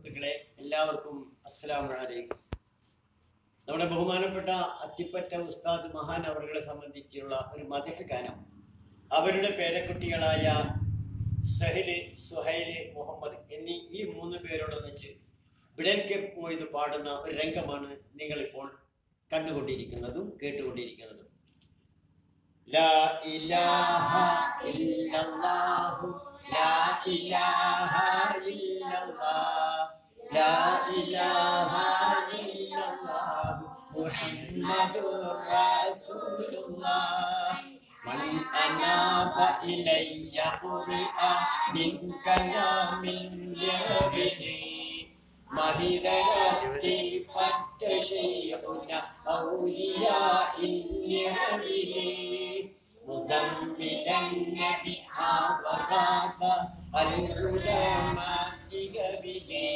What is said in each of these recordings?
സുഹൃത്തുക്കളെ എല്ലാവർക്കും അസ്സലാമു അലൈക്കും നമ്മുടെ ബഹുമാനപ്പെട്ട അത്തിപ്പറ്റ ഉസ്താദ് മഹാൻ അവറുകളെ സംബന്ധിച്ചുള്ള ഒരു മദഹ ഗാനം അവരുടെ പേരക്കുട്ടികളായ സഹല് സുഹൈല് മുഹമ്മദ് എന്നീ ഈ മൂന്ന് പേരോടൊന്നിച്ച് വിടൻകെ പോയത് പാടുന്ന ഒരു രംഗമാണ് നിങ്ങളിപ്പോൾ കണ്ടുകൊണ്ടിരിക്കുന്നതും കേട്ടുകൊണ്ടിരിക്കുന്നതും ലാ ഇലാഹ ഇല്ലല്ലാഹു ലാ ഇലാഹ ഇല്ലല്ലാഹ് ലാ ഇലാഹ ഇല്ലല്ലാഹു മുഹമ്മദുർ റസൂലുള്ളാഹ് من أناب إلي قرئ من كلام يربني മഹിതരത്തി പറ്റ ശൈഖുന ഔലിയാ ഇന്നിറവിലി മുസമ്മിലൻ നബി ആവറാസ അൽഉലമാതികവിലി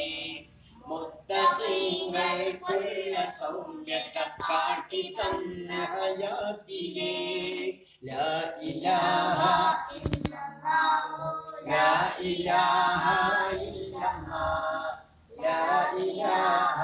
മുത്തഖീങ്ങൾക്കുള്ള സൗമ്യത കാട്ടി തന്ന ഹയാത്തിലെ ലാ ഇലാഹ ലാ ഇലാഹ ഇല്ലല്ലാഹ് ലാ ഇലാഹ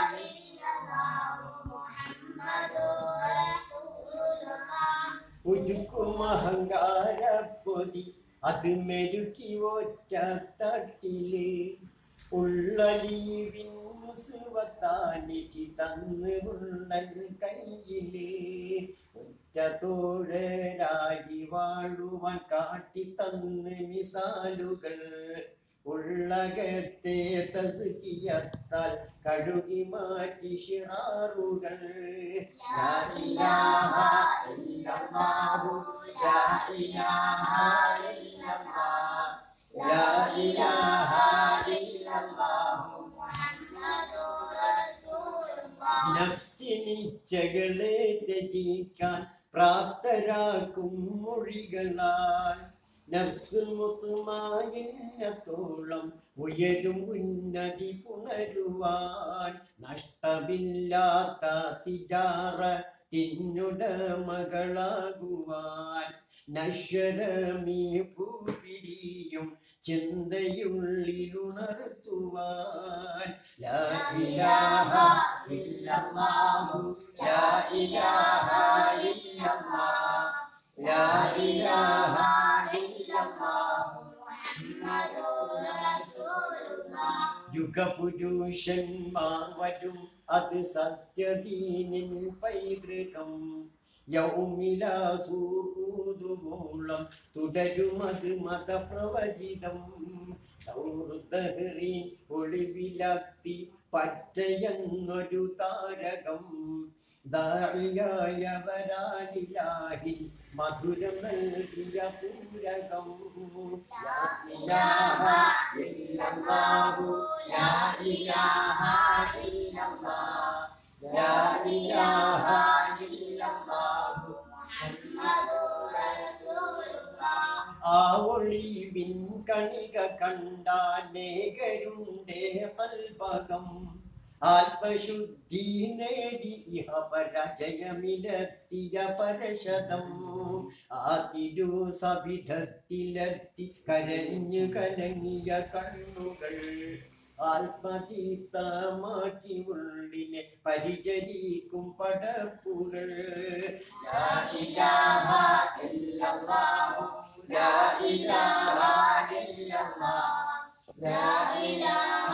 ഉരുക്കുമഹങ്കാരപ്പൊതി അത് മെരുക്കി ഒറ്റ തട്ടില് ഉള്ളലീവിൻ മുസുവത്താനിധി തന്ന് ഉള്ളൻ കയ്യില് ഒറ്റ തോഴരായി വാഴുവാൻ കാട്ടി തന്ന് മിസാലുകൾ ഉള്ളകത്തെ തസ്കിയത്താൽ കഴുകി മാറ്റി ഷിറാറുകൾ ലാ ഇലാഹ ഇല്ലല്ലാഹു ലാ ഇലാഹ ഇല്ലല്ലാഹ് ലാ ഇലാഹ ഇല്ലല്ലാഹു നഫ്സിനിച്ചകളെ ത്യജിക്കാൻ പ്രാപ്തരാക്കും മൊഴികളാൽ നഫ്സുൽ മുത്തുമായിന്നത്തോളം ഉയരും ഉന്നതി പുണരുവാൻ നഷ്ടമില്ലാത്ത തിജാറ തിന്നുടമകളാകുവാൻ നശ്വരമീ ഭൂപിരിയും ചിന്തയുള്ളിലുണർത്തുവാൻ ലാ ഇലാഹ ഇല്ലല്ലാഹു ലാ ഇലാഹ ഇല്ലല്ലാഹ് ലാ ഇലാഹ ഇല്ലല്ലാഹു യുഗപുരുഷന്മാർ വരും അത് സത്യദീനിൻ പൈതൃകം യൗമിലാസൂതുമൂളം തുടരുമത് മതപ്രവചിതം സൗഹൃദഹരി ഒളിവിലത്തി പറ്റയെന്നൊരു താരകം ദാഴിയായവരാലിലാഹി മധുരം നൽകിയ പൂരകം ലാ ഇലാഹ ഇല്ലല്ലാഹു ലാ ഇലാഹ ഇല്ലല്ലാഹ് ലാ ഇലാഹ ഇല്ലല്ലാഹു ആ ഒളിവിൻ കണിക കണ്ടാനേകരുണ്ടേ കൽപകം ആത്മശുദ്ധി നേടി ഇഹ പരാജയമിലെത്തിയ പരശതം ആ തിരു സവിധത്തിലെത്തി കരഞ്ഞു കലങ്ങിയ കണ്ണുകൾ ആത്മതീർത്ഥമാക്കി ഉള്ളിനെ പരിചരിക്കും പടപ്പുകൾ ലാ ഇലാഹ ഇല്ലല്ലാഹു ലാ ഇലാഹ ഇല്ലല്ലാഹ് ലാ ഇലാഹ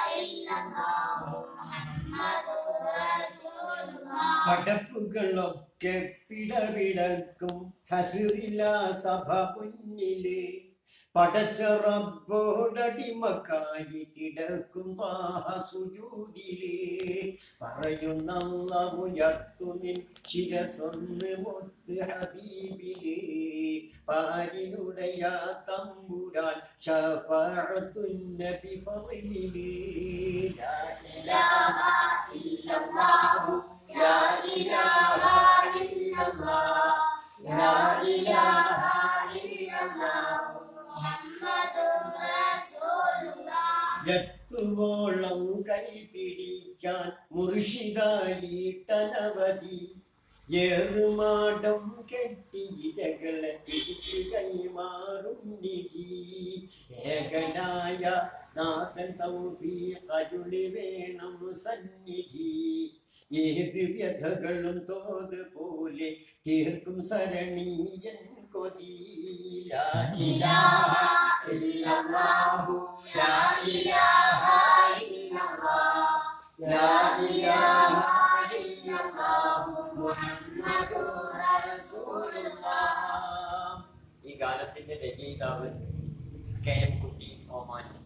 പടപ്പുകളൊക്കെ പിടവിടക്കും ഹസിറില സഭ മുന്നില് പടച്ചറബോടടിമക്കായി കിടക്കും സുജൂതിലേ പറയുന്ന ഉയർത്തു നിൻ ശിരസൊന്ന് മുത്ത് ഹബീബിലേ പാരിനുടയ തമ്പുരാൻ ശഫഅത്തുന്നബി ഫളിലേ ലാ ഇലാഹ ഇല്ലല്ലാഹു ലാ ഇലാഹ ഇല്ലല്ലാഹ് ലാ ഇലാഹ ഇല്ലല്ലാഹ് എത്തുവോളം കൈപിടിക്കാൻ മുർഷിദായിട്ടനവധി ഏറുമാടം കെട്ടി ഇരകളെ പിടിച്ചു കൈ കൈമാറും നിധി ഏകനായ നാഥൻ തൗഫീഖരുളി വേണം സന്നിധി ഏത് വ്യഥകളും തോത് പോലെ തീർക്കും സരണീയൻ കൊതി ലാ ഇലാഹ ഇല്ലല്ലാഹു ലാ ഇലാഹ ഇല്ലല്ലാഹ് ലാ ഇലാഹ ഇല്ലല്ലാഹു മുഹമ്മദുർ റസൂലുള്ളാഹ് ഈ ഗാനത്തിന്റെ രചയിതാവ് കെ എം കുട്ടി ഓമാനി